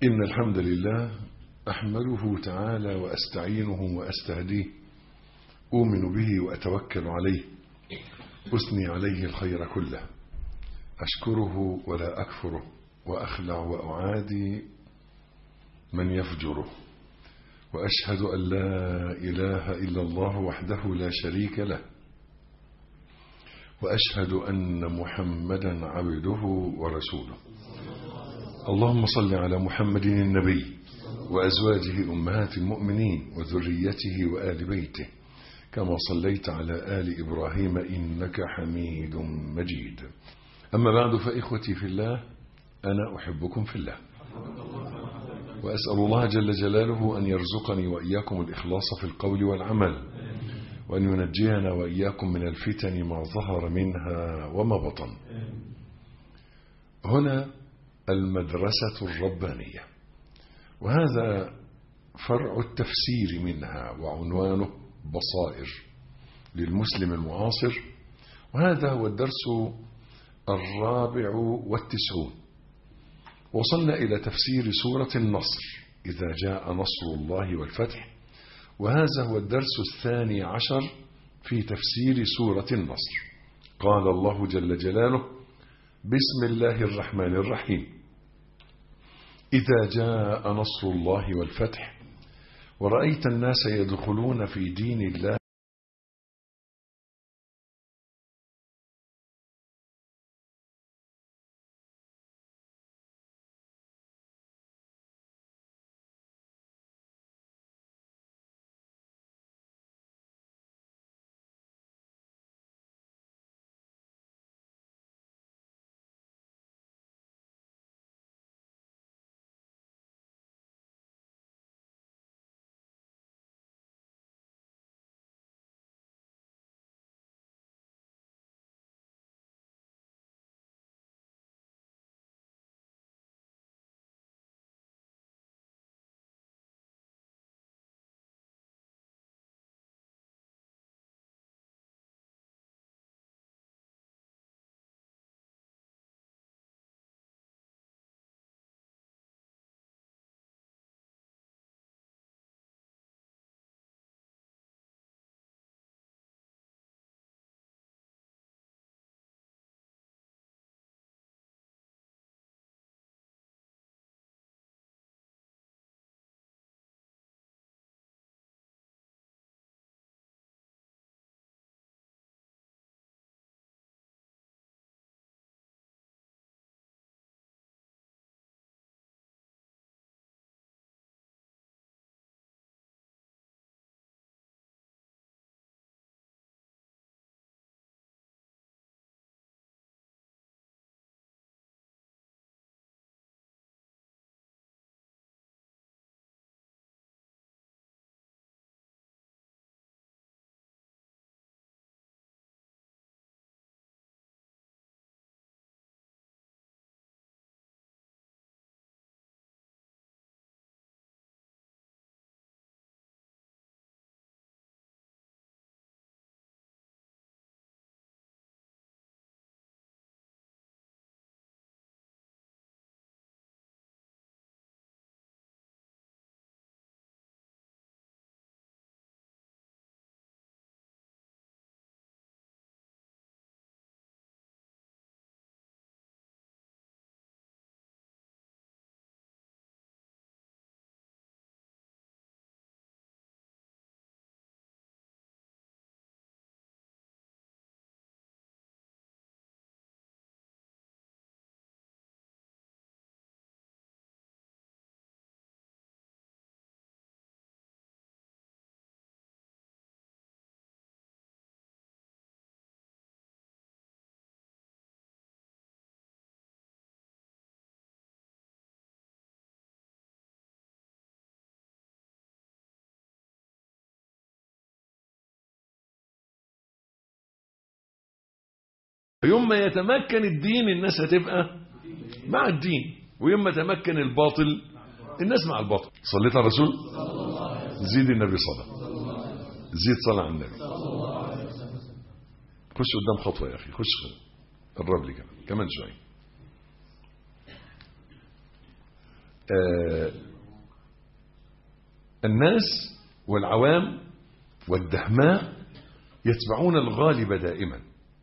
إن الحمد لله أحمده تعالى وأستعينه وأستهديه أؤمن به وأتوكل عليه أثني عليه الخير كله أشكره ولا أكفره وأخلع وأعادي من يفجره وأشهد أن لا إله إلا الله وحده لا شريك له وأشهد أن محمدا عبده ورسوله اللهم صل على محمد النبي وأزواجه أمهات المؤمنين وذريته وآل بيته كما صليت على آل إبراهيم إنك حميد مجيد أما بعد فإخوتي في الله أنا أحبكم في الله وأسأل الله جل جلاله أن يرزقني وإياكم الإخلاص في القول والعمل وأن ينجينا وإياكم من الفتن ما ظهر منها وما بطن هنا المدرسة الربانية وهذا فرع التفسير منها وعنوانه بصائر للمسلم المعاصر وهذا هو الدرس الرابع والتسعون وصلنا إلى تفسير سورة النصر إذا جاء نصر الله والفتح وهذا هو الدرس الثاني عشر في تفسير سورة النصر قال الله جل جلاله بسم الله الرحمن الرحيم إذا جاء نصر الله والفتح ورأيت الناس يدخلون في دين الله يوم ما يتمكن الدين الناس هتبقى مع الدين ويوم ما تمكن الباطل الناس مع الباطل صليت على الرسول زيد النبي صلى زيد صلاة على النبي خش قدام خطوة يا أخي خش قرب لي كمان كمان شوية آه الناس والعوام والدهماء يتبعون الغالب دائما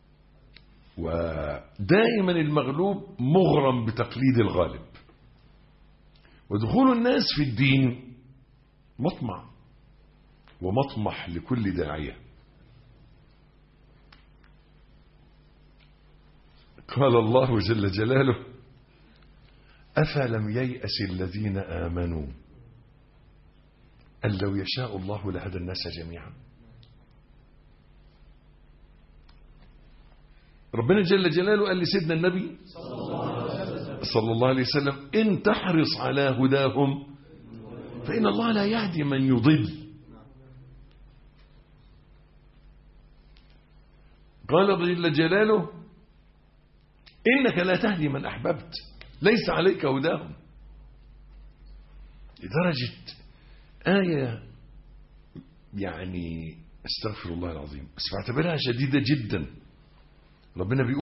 ودائما المغلوب مغرم بتقليد الغالب ودخول الناس في الدين مطمع ومطمح لكل داعية قال الله جل جلاله أفلم ييأس الذين آمنوا أن لو يشاء الله لهدى الناس جميعا ربنا جل جلاله قال لسيدنا النبي صلى الله عليه وسلم إن تحرص على هداهم فإن الله لا يهدي من يضل قال جل جلاله إنك لا تهدي من أحببت ليس عليك هداهم لدرجة آية يعني استغفر الله العظيم بس بعتبرها شديدة جدا ربنا بيقول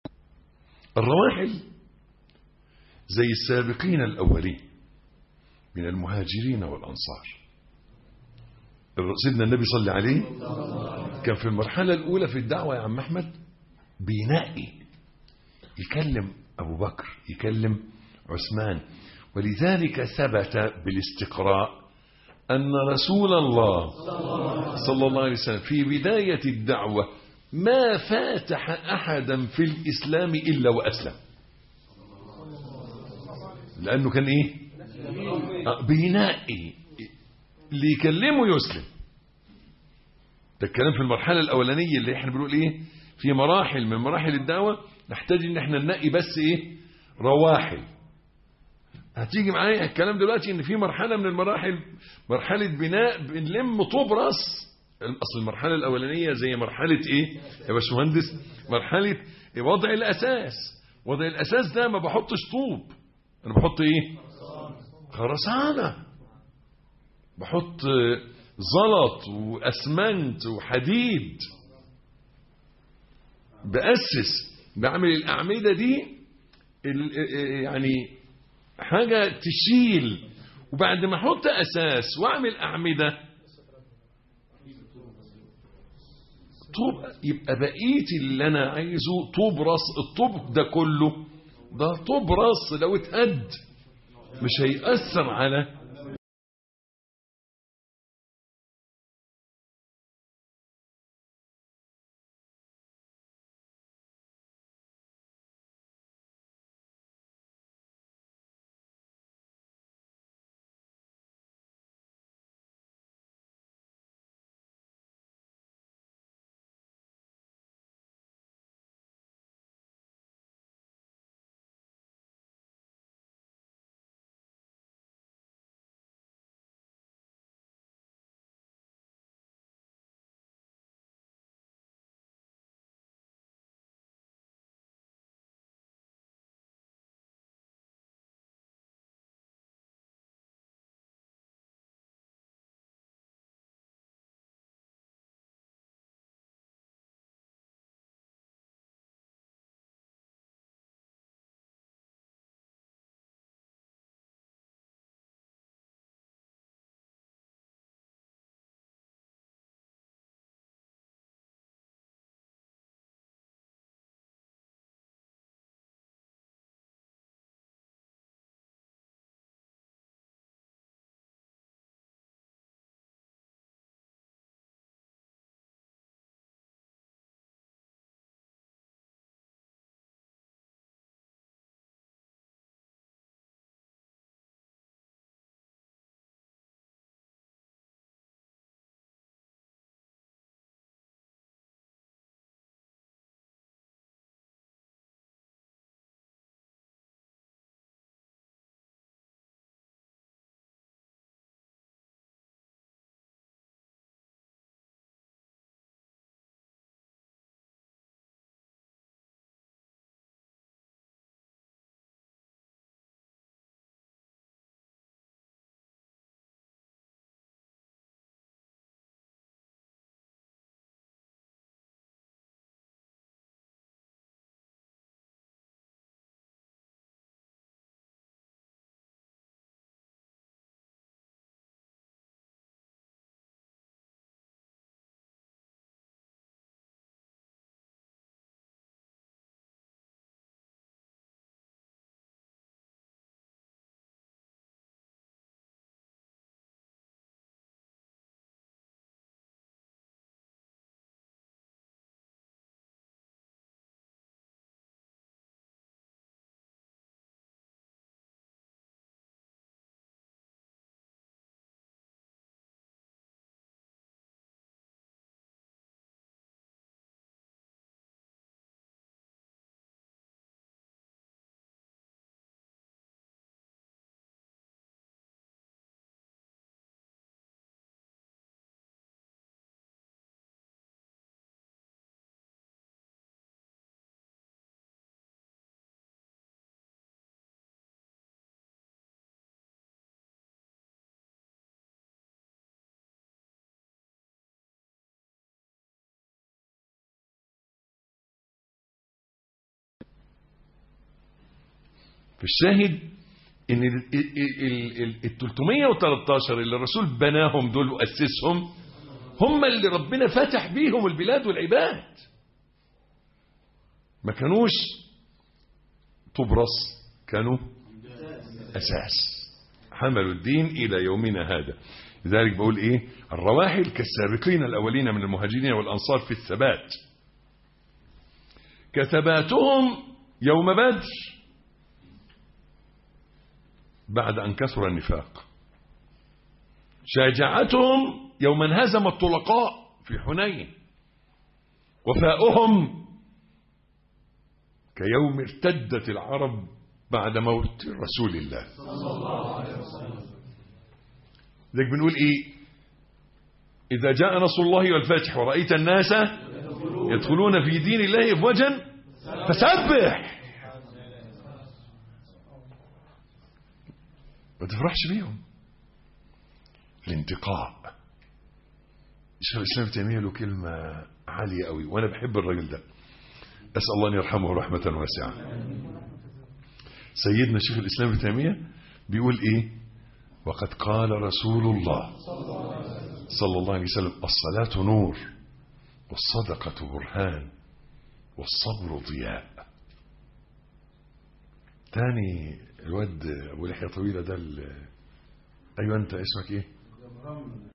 الرواحل زي السابقين الأولين من المهاجرين والأنصار سيدنا النبي صلى عليه كان في المرحلة الأولى في الدعوة يا عم أحمد بينقي يكلم أبو بكر يكلم عثمان ولذلك ثبت بالاستقراء أن رسول الله صلى الله عليه وسلم في بداية الدعوة ما فاتح أحدا في الإسلام إلا وأسلم لأنه كان إيه بينقي اللي يكلمه يسلم ده الكلام في المرحلة الأولانية اللي احنا بنقول ايه في مراحل من مراحل الدعوة نحتاج ان احنا ننقي بس ايه رواحل هتيجي معايا الكلام دلوقتي ان في مرحلة من المراحل مرحلة بناء بنلم طوب راس اصل المرحلة الأولانية زي مرحلة ايه يا باشمهندس مرحلة وضع الأساس وضع الأساس ده ما بحطش طوب انا بحط ايه خرسانة بحط زلط واسمنت وحديد بأسس بعمل الأعمدة دي يعني حاجة تشيل وبعد ما احط أساس وأعمل أعمدة طوب يبقى بقيت اللي أنا عايزه طوب راس الطوب ده كله ده طوب راس لو اتهد مش هيأثر على في الشاهد ان ال 313 اللي الرسول بناهم دول واسسهم هم اللي ربنا فتح بيهم البلاد والعباد ما كانوش طبرص كانوا اساس حملوا الدين الى يومنا هذا لذلك بقول ايه الرواحل كالسابقين الاولين من المهاجرين والانصار في الثبات كثباتهم يوم بدر بعد أن كثر النفاق شجاعتهم يوم انهزم الطلقاء في حنين وفاؤهم كيوم ارتدت العرب بعد موت رسول الله ذلك بنقول ايه إذا جاء نصر الله والفتح ورأيت الناس يدخلون في دين الله افواجا فسبح ما تفرحش بيهم الانتقاء الشيخ الاسلام ابن تيميه له كلمه عاليه قوي وانا بحب الراجل ده اسال الله ان يرحمه رحمه واسعه سيدنا الشيخ الاسلام ابن تيميه بيقول ايه وقد قال رسول الله صلى الله عليه وسلم الصلاه نور والصدقه برهان والصبر ضياء تاني الواد ابو لحيه طويله ده ايوه انت اسمك ايه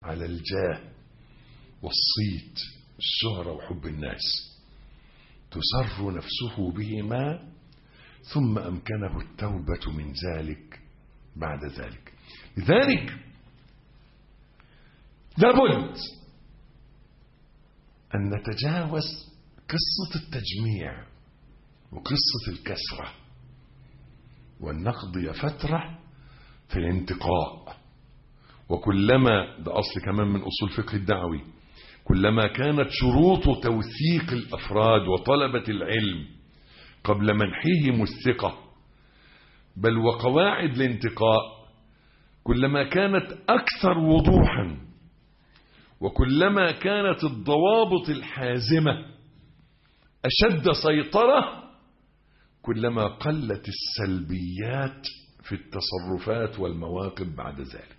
على الجاه والصيت الشهرة وحب الناس تسر نفسه بهما ثم أمكنه التوبة من ذلك بعد ذلك لذلك لابد أن نتجاوز قصة التجميع وقصة الكسرة وأن نقضي فترة في الانتقاء وكلما ده أصل كمان من أصول فقه الدعوي كلما كانت شروط توثيق الأفراد وطلبة العلم قبل منحهم الثقة بل وقواعد الانتقاء كلما كانت أكثر وضوحا وكلما كانت الضوابط الحازمة أشد سيطرة كلما قلت السلبيات في التصرفات والمواقف بعد ذلك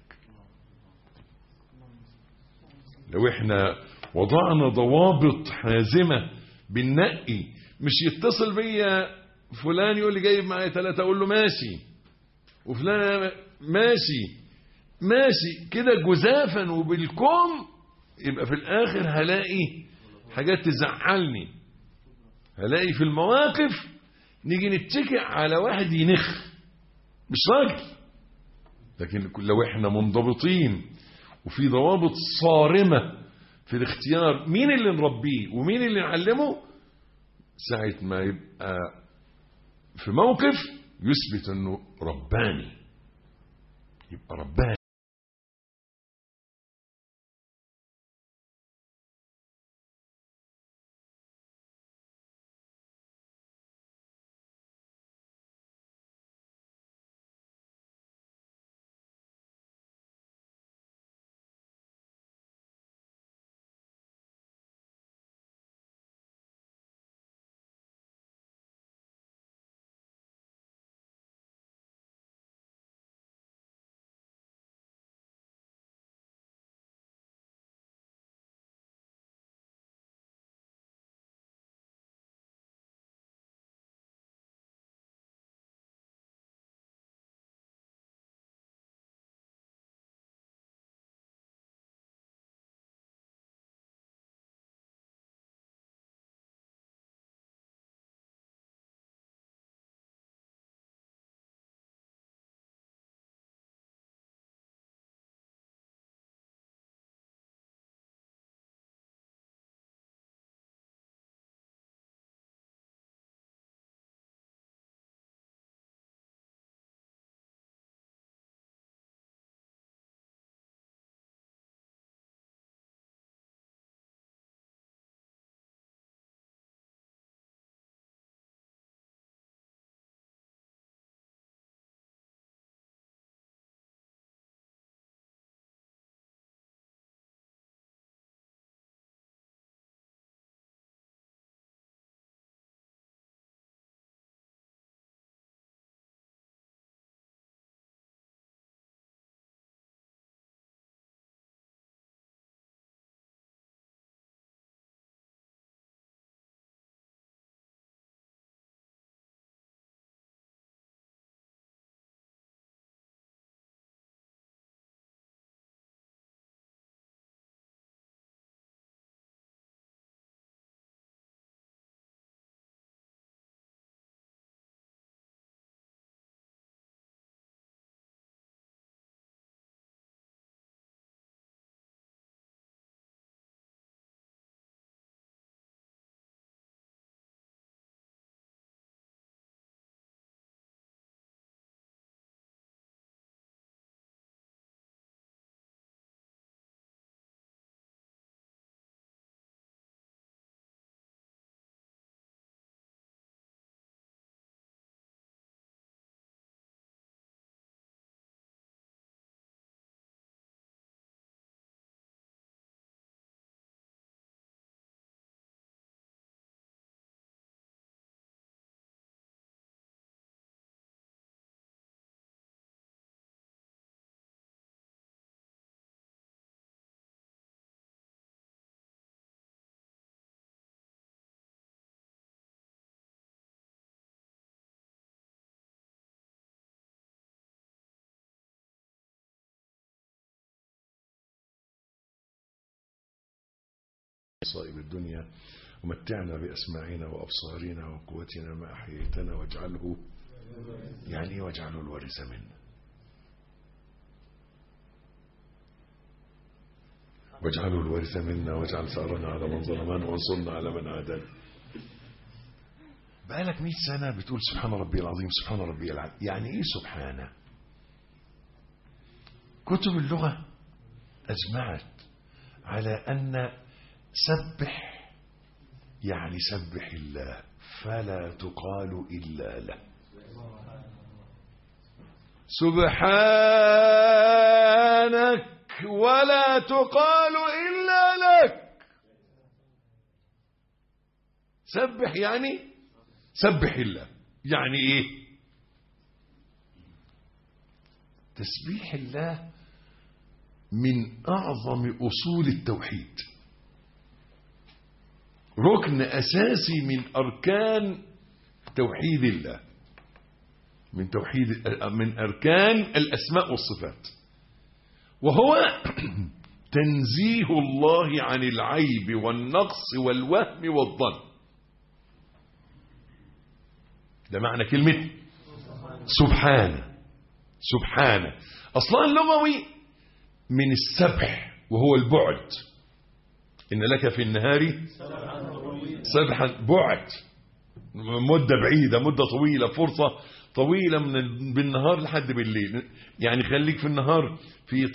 لو احنا وضعنا ضوابط حازمة بالنقي مش يتصل بيا فلان يقول لي جايب معايا ثلاثة اقول له ماشي وفلان ماشي ماشي كده جزافا وبالكم يبقى في الاخر هلاقي حاجات تزعلني هلاقي في المواقف نيجي نتكئ على واحد ينخ مش راجل لكن لو احنا منضبطين وفي ضوابط صارمة في الاختيار مين اللي نربيه ومين اللي نعلمه ساعة ما يبقى في موقف يثبت انه رباني يبقى رباني مصائب الدنيا ومتعنا بأسماعنا وأبصارنا وقوتنا ما أحييتنا واجعله يعني واجعله الوارث منا واجعله الوارث منا واجعل ثارنا على من ظلمنا وانصرنا على من عادانا بقالك 100 سنة بتقول سبحان ربي العظيم سبحان ربي العظيم يعني ايه سبحانه كتب اللغة أجمعت على أن سبح يعني سبح الله فلا تقال إلا له سبحانك ولا تقال إلا لك سبح يعني سبح الله يعني ايه تسبيح الله من أعظم أصول التوحيد ركن أساسي من أركان توحيد الله من توحيد من أركان الأسماء والصفات وهو تنزيه الله عن العيب والنقص والوهم والظن ده معنى كلمة سبحانه سبحانه أصلا اللغوي من السبح وهو البعد إن لك في النهار سبحا بعد مدة بعيدة مدة طويلة فرصة طويلة من بالنهار لحد بالليل يعني خليك في النهار في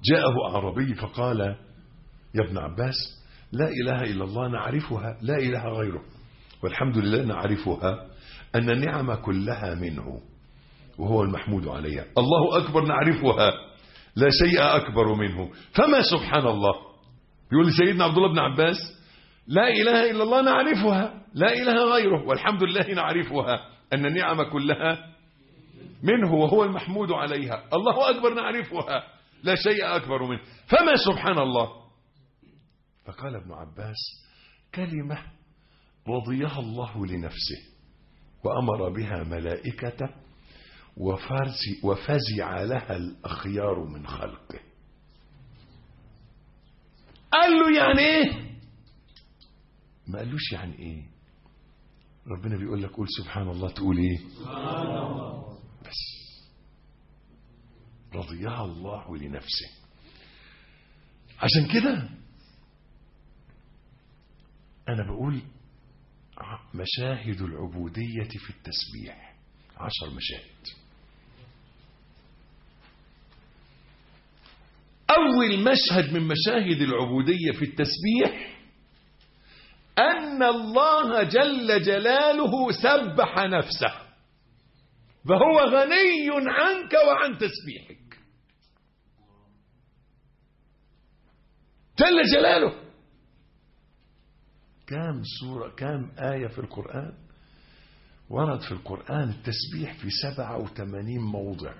جاءه أعرابي فقال يا ابن عباس لا إله إلا الله نعرفها لا إله غيره والحمد لله نعرفها أن النعم كلها منه وهو المحمود عليها الله أكبر نعرفها لا شيء أكبر منه فما سبحان الله يقول لسيدنا عبد الله بن عباس لا إله إلا الله نعرفها لا إله غيره والحمد لله نعرفها أن النعم كلها منه وهو المحمود عليها الله أكبر نعرفها لا شيء أكبر منه فما سبحان الله فقال ابن عباس كلمة رضيها الله لنفسه وأمر بها ملائكته وفزع لها الأخيار من خلقه قال له يعني ايه ما قالوش يعني ايه ربنا بيقول لك قول سبحان الله تقول ايه بس رضيها الله لنفسه عشان كده انا بقول مشاهد العبودية في التسبيح عشر مشاهد أول مشهد من مشاهد العبودية في التسبيح أن الله جل جلاله سبح نفسه فهو غني عنك وعن تسبيحك جل جلاله كم سورة كم آية في القرآن ورد في القرآن التسبيح في سبعة وثمانين موضع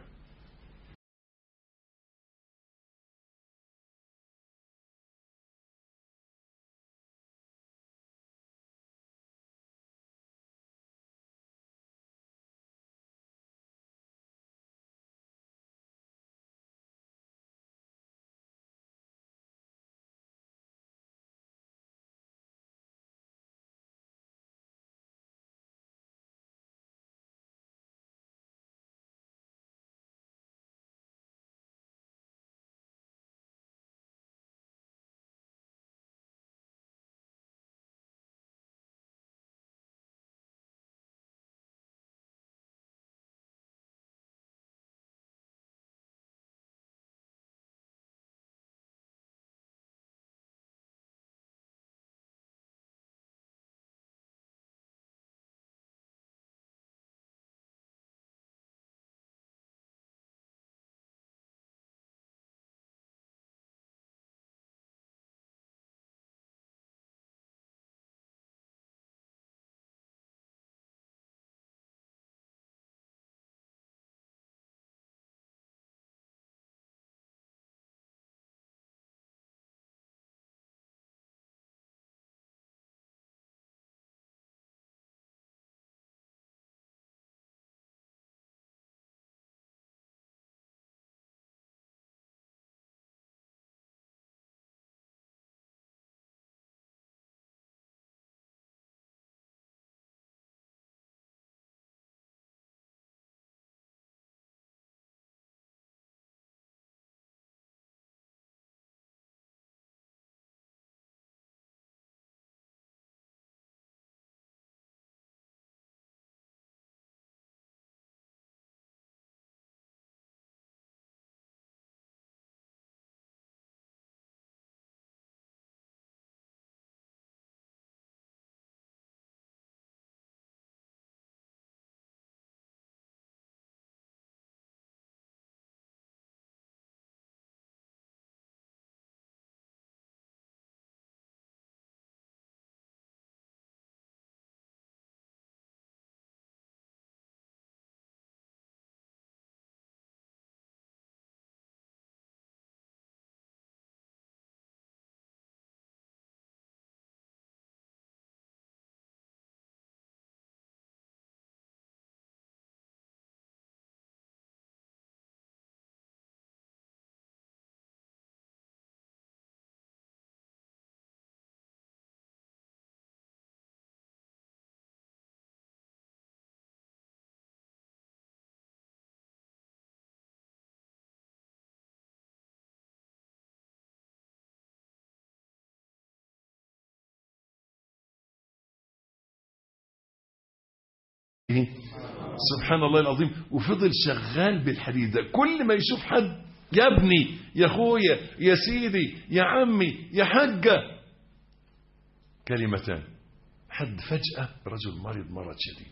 سبحان الله العظيم وفضل شغال بالحديث ده كل ما يشوف حد يا ابني يا اخويا يا سيدي يا عمي يا حجة كلمتان حد فجأة رجل مريض مرض شديد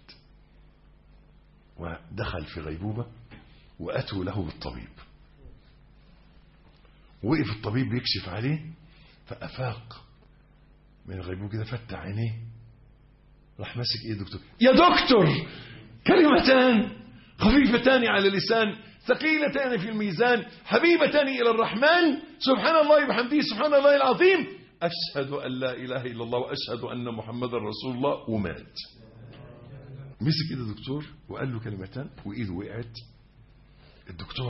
ودخل في غيبوبة وأتوا له بالطبيب وقف الطبيب يكشف عليه فأفاق من الغيبوبة كده فتح عينيه راح ماسك ايه دكتور يا دكتور كلمتان خفيفتان على اللسان ثقيلتان في الميزان حبيبتان إلى الرحمن سبحان الله وبحمده سبحان الله العظيم أشهد أن لا إله إلا الله وأشهد أن محمدا رسول الله ومات مسك ايد الدكتور وقال له كلمتان وايده وقعت الدكتور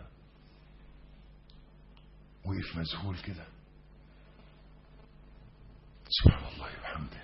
وقف مذهول كده سبحان الله وبحمده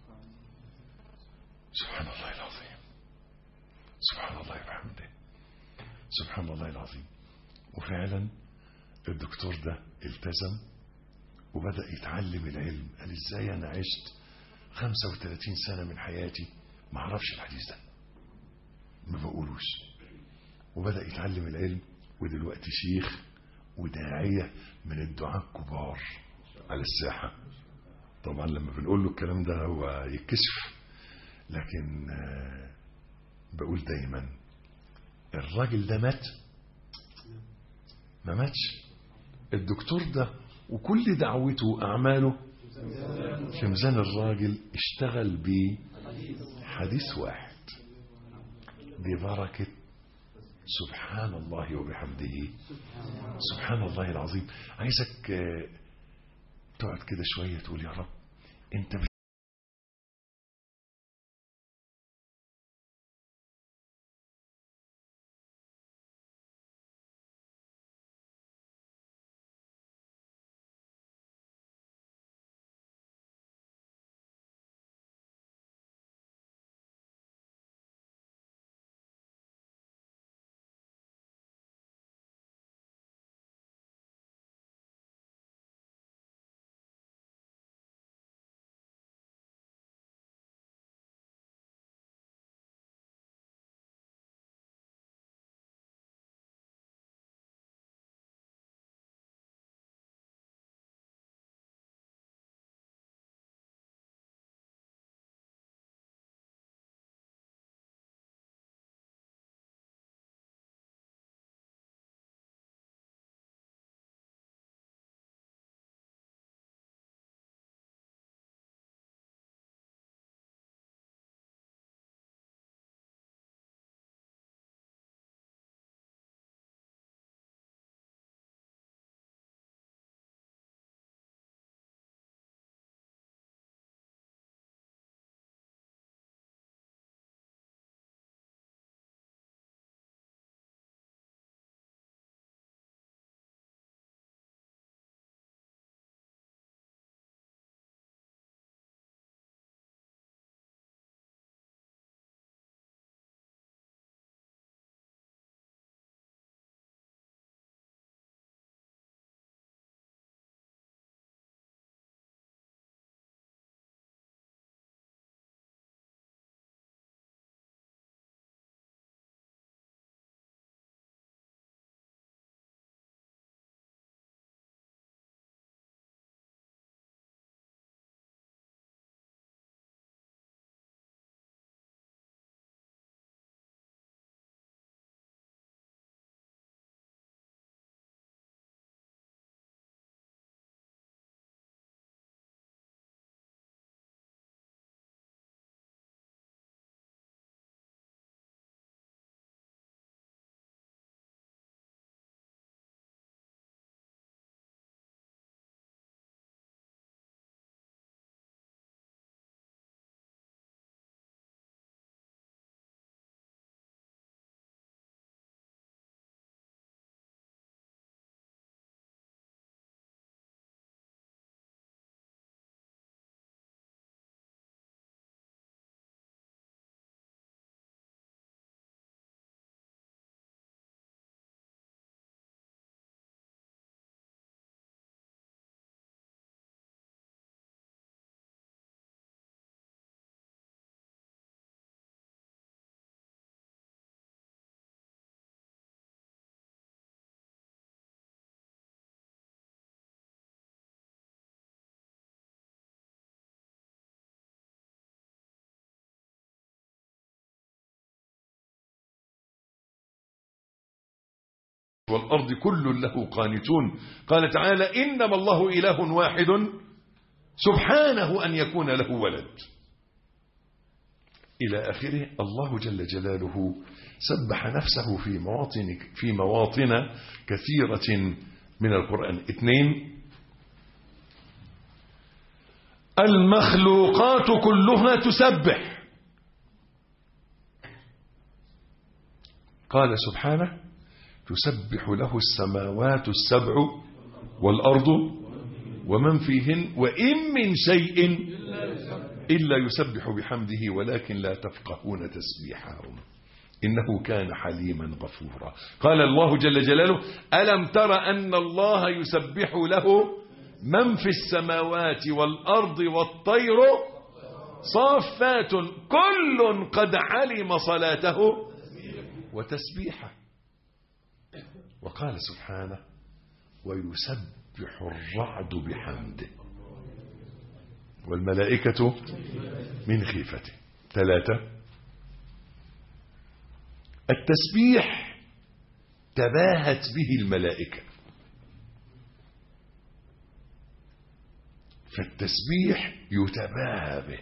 سبحان الله العظيم سبحان الله وبحمده سبحان الله العظيم وفعلا الدكتور ده التزم وبدأ يتعلم العلم قال ازاي انا عشت 35 سنة من حياتي ما اعرفش الحديث ده ما بقولوش وبدأ يتعلم العلم ودلوقتي شيخ وداعية من الدعاء الكبار على الساحة طبعا لما بنقول له الكلام ده هو يتكسف لكن بقول دايما الراجل ده مات ما ماتش الدكتور ده وكل دعوته وأعماله في ميزان الراجل اشتغل بيه حديث واحد ببركة سبحان الله وبحمده سبحان الله العظيم عايزك تقعد كده شوية تقول يا رب انت والأرض كل له قانتون قال تعالى إنما الله إله واحد سبحانه أن يكون له ولد إلى آخره الله جل جلاله سبح نفسه في مواطن في مواطن كثيرة من القرآن اثنين المخلوقات كلها تسبح قال سبحانه تسبح له السماوات السبع والأرض ومن فيهن وإن من شيء إلا يسبح بحمده ولكن لا تفقهون تسبيحهم إنه كان حليما غفورا قال الله جل جلاله ألم تر أن الله يسبح له من في السماوات والأرض والطير صافات كل قد علم صلاته وتسبيحه وقال سبحانه ويسبح الرعد بحمده والملائكة من خيفته ثلاثة التسبيح تباهت به الملائكة فالتسبيح يتباهى به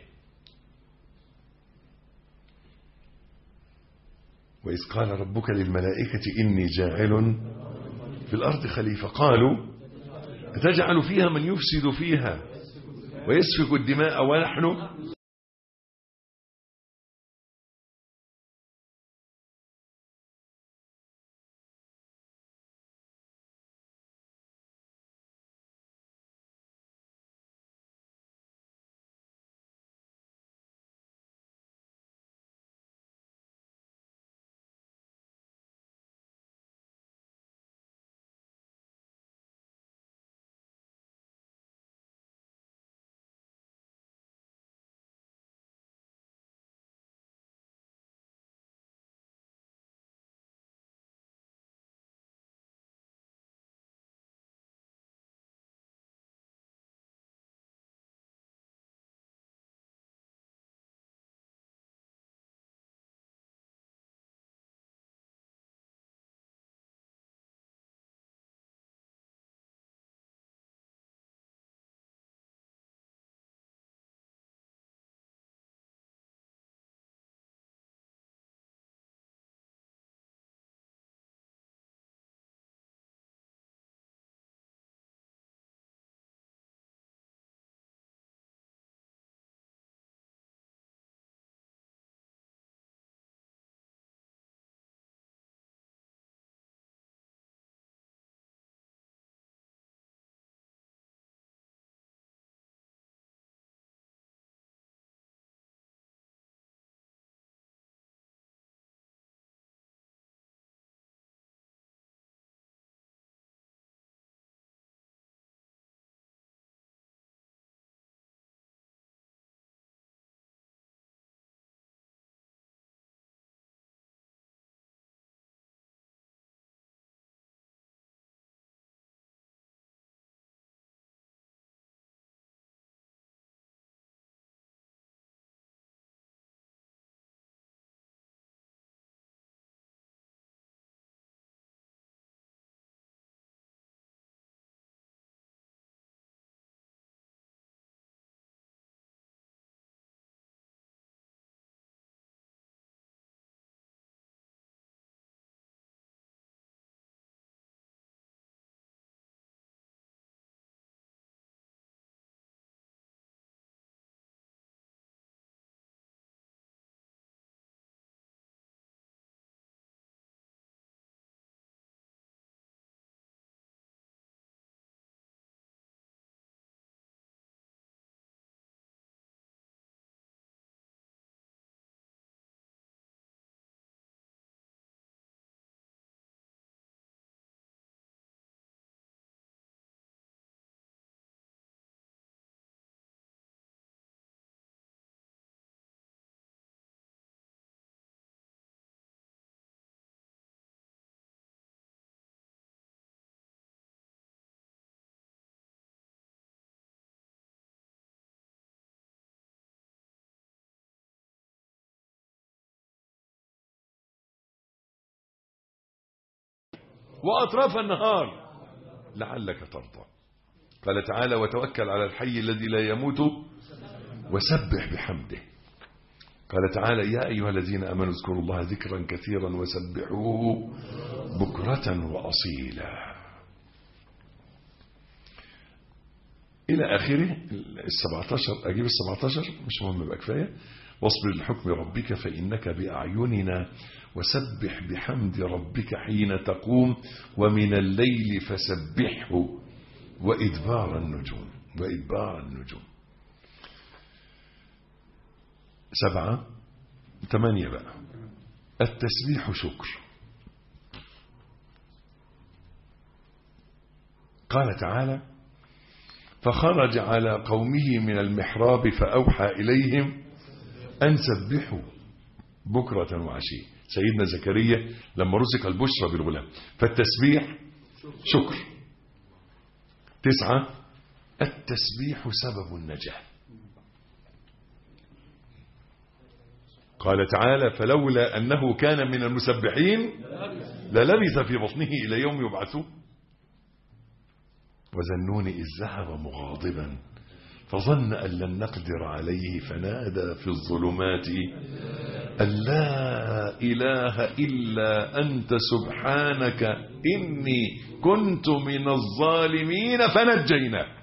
وإذ قال ربك للملائكة إني جاعل في الأرض خليفة قالوا أتجعل فيها من يفسد فيها ويسفك الدماء ونحن وأطراف النهار لعلك ترضى قال تعالى وتوكل على الحي الذي لا يموت وسبح بحمده قال تعالى يا أيها الذين أمنوا اذكروا الله ذكرا كثيرا وسبحوه بكرة وأصيلا إلى آخره السبعتاشر أجيب السبعتاشر مش مهم بقى كفاية واصبر لحكم ربك فإنك بأعيننا وسبح بحمد ربك حين تقوم ومن الليل فسبحه وإدبار النجوم وإدبار النجوم سبعة ثمانية بقى التسبيح شكر قال تعالى فخرج على قومه من المحراب فأوحى إليهم أن سبحوا بكرة وعشية سيدنا زكريا لما رزق البشرى بالغلام فالتسبيح شكر تسعة التسبيح سبب النجاة قال تعالى فلولا أنه كان من المسبحين للبث في بطنه إلى يوم يبعثون وذنون إذ ذهب مغاضبا فظن أن لن نقدر عليه فنادى في الظلمات أن لا إله إلا أنت سبحانك إني كنت من الظالمين فنجيناه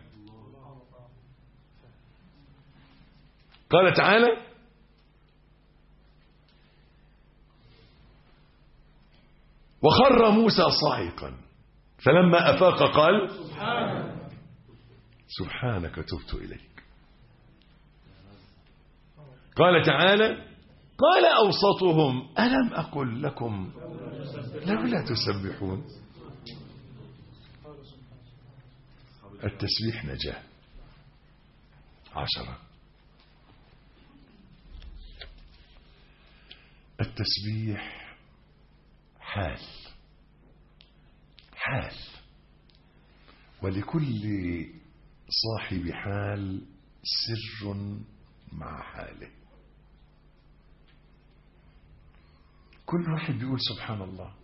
قال تعالى وخر موسى صاعقا فلما أفاق قال سبحانك تبت إليك قال تعالى قال أوسطهم ألم أقل لكم لولا تسبحون التسبيح نجاة عشرة التسبيح حال حال ولكل صاحب حال سر مع حاله كل واحد بيقول سبحان الله